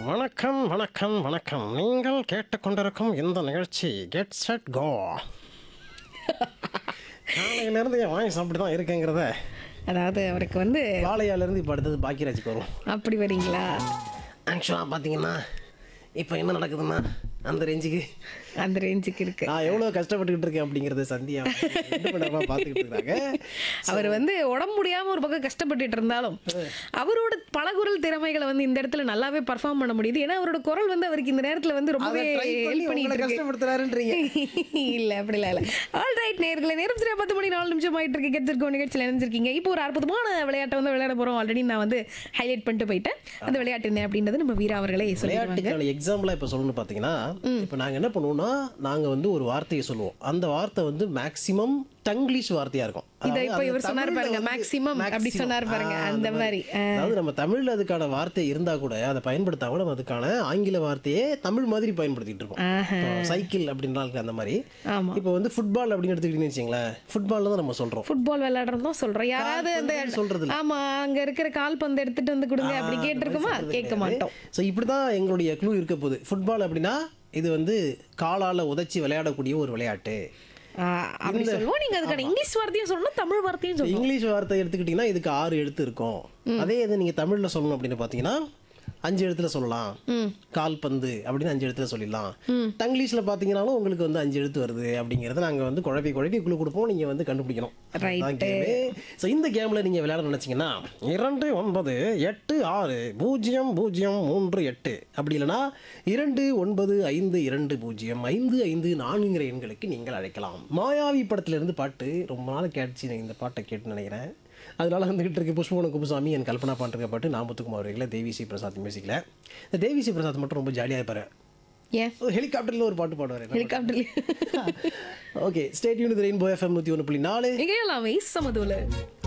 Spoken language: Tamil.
வணக்கம் வணக்கம் வணக்கம் நீங்கள் கேட்டுக்கொண்டிருக்கும் இந்த நிகழ்ச்சி கெட் செட் கோ காலையிலேருந்து என் வாங்கி சாப்பிட்டு தான் இருக்கேங்கிறத அதாவது அவருக்கு வந்து வாழையாலேருந்து இப்போ அடுத்தது பாக்கியராஜுக்கு வரும் அப்படி வரீங்களா ஆக்சுவலாக பார்த்தீங்கன்னா இப்போ என்ன நடக்குதுன்னா அந்த ரேஞ்சுக்கு அந்த ரேஞ்சுக்கு இருக்கு நான் எவ்வளோ கஷ்டப்பட்டுக்கிட்டு இருக்கேன் அப்படிங்கிறத சந்தியா ரெண்டு மணி நேரமாக பார்த்துக்கிட்டு இருக்காங்க அவர் வந்து உடம்பு முடியாம ஒரு பக்கம் கஷ்டப்பட்டுட்டு இருந்தாலும் அவரோட பலகுரல் திறமைகளை வந்து இந்த இடத்துல நல்லாவே பர்ஃபார்ம் பண்ண முடியுது ஏன்னா அவரோட குரல் வந்து அவருக்கு இந்த நேரத்துல வந்து ரொம்பவே அதை try பண்ணி ஹெல்ப் பண்ணிட்டு உங்களை இருக்கு கஷ்டப்படுத்துறாருன்றீங்க இல்ல அப்படிலாம் இல்ல ஆல் ரைட் நேர்களை நேரம் சரியா பத்து மணி நாலு நிமிஷம் ஆயிட்டு இருக்கு கெத்திருக்கோம் நிகழ்ச்சியில் இணைஞ்சிருக்கீங்க இப்போ ஒரு அற்புதமான விளையாட்டை வந்து விளையாட போறோம் ஆல்ரெடி நான் வந்து ஹைலைட் பண்ணிட்டு போயிட்டேன் அந்த விளையாட்டு என்ன அப்படின்றது நம்ம வீரா அவர்களே சொல்லிடுவாங்க விளையாட்டுக்கான எக்ஸாம்பிளா இப்போ சொல்லணும்னு பார்த்தீங்கன்னா இப்போ நாங்கள் என்ன பண்ணுவோம்னா நாங்கள் வந்து ஒரு வார்த்தையை சொல்லுவோம் அந்த வார்த்தை வந்து மேக்ஸிமம் டங்கிலீஷ் வார்த்தையா இருக்கும் இதை அதாவது இப்போ அது இவர் சொன்னார் தமிழ்ல பாருங்க வந்து maximum அப்படி maximum. சொன்னார் பாருங்க, ஆ, அந்த மாதிரி. ஆ. அதாவது நம்ம தமிழ்ல அதுக்கான வார்த்தை இருந்தா கூட அதை பயன்படுத்தாம நம்ம அதுக்கான ஆங்கில வார்த்தையே தமிழ் மாதிரி பயன்படுத்திட்டு இருக்கோம் ஆஹா. இப்போ சைக்கிள் அப்படின்றாலும் அந்த மாதிரி ஆமா இப்போ வந்து ஃபுட்பால் அப்படின்னு எடுத்துக்கிட்டீங்கன்னு வச்சுங்களேன் ஃபுட்பால் தான் நம்ம சொல்றோம் ஃபுட்பால் விளையாடுறதும் சொல்றோம் யாராவது அந்த கால்பந்து சொல்றது இல்ல. ஆமா அங்க இருக்கிற கால்பந்து எடுத்துட்டு வந்து கொடுங்க அப்படி கேட்டிருக்குமா கேட்க மாட்டோம் ஸோ இப்படி தான் எங்களுடைய க்ளூ இருக்க போகுது ஃபுட்பால் அப்படின்னா இது வந்து காலால உதைச்சி விளையாடக்கூடிய ஒரு விளையாட்டு ஆ, அப்படி சொல்லுவோம் நீங்க அதுக்கான இங்கிலீஷ் வார்த்தையும் சொல்லணும் தமிழ் வார்த்தையும் சொல்லணும் இங்கிலீஷ் வார்த்தை எடுத்துக்கிட்டிங்கன்னா இதுக்கு ஆறு எழுத்து இருக்கும் அதே இது நீங்கள் தமிழில் சொல்லணும் அப்படின்னு பார்த்தீங்கன்னா அஞ்சு எழுத்துல சொல்லலாம் கால்பந்து அப்படின்னு அஞ்சு எழுத்துல சொல்லிடலாம் தங்கிலீஷில் பார்த்தீங்கன்னாலும் உங்களுக்கு வந்து அஞ்சு எழுத்து வருது அப்படிங்கிறத நாங்கள் வந்து குழப்பி குழப்பி குழு கொடுப்போம் நீங்கள் வந்து கண்டுபிடிக்கணும் Right. ஸோ இந்த கேமில் நீங்கள் விளையாட நினச்சிங்கன்னா இரண்டு ஒன்பது எட்டு ஆறு பூஜ்ஜியம் பூஜ்ஜியம் மூன்று எட்டு அப்படி இல்லைன்னா இரண்டு ஒன்பது ஐந்து இரண்டு பூஜ்ஜியம் ஐந்து ஐந்து நான்குங்கிற எண்களுக்கு நீங்கள் அழைக்கலாம் மாயாவி படத்திலிருந்து பாட்டு ரொம்ப நாள் கேட்டுச்சு இந்த பாட்டை கேட்டு நினைக்கிறேன் அதனால வந்துகிட்டு இருக்கு புஷ்பவன குப்புசாமி என் கல்பனா பாட்டுருக்க பாட்டு நான் முத்துக்குமார் அவர்களை தேவி ஸ்ரீ பிரசாத் மியூசிக்கில் இந்த தேவி ஸ்ரீ பிரசாத் மட்டும் ரொம்ப ஜாலியாக இருப்பாரு ஏன் ஹெலிகாப்டரில் ஒரு பாட்டு பாடுவார் ஹெலிகாப்டர்ல okay state unit rainbow FM நூற்றி ஒன்று புள்ளி நாலு இங்கே எல்லாமே சமதூல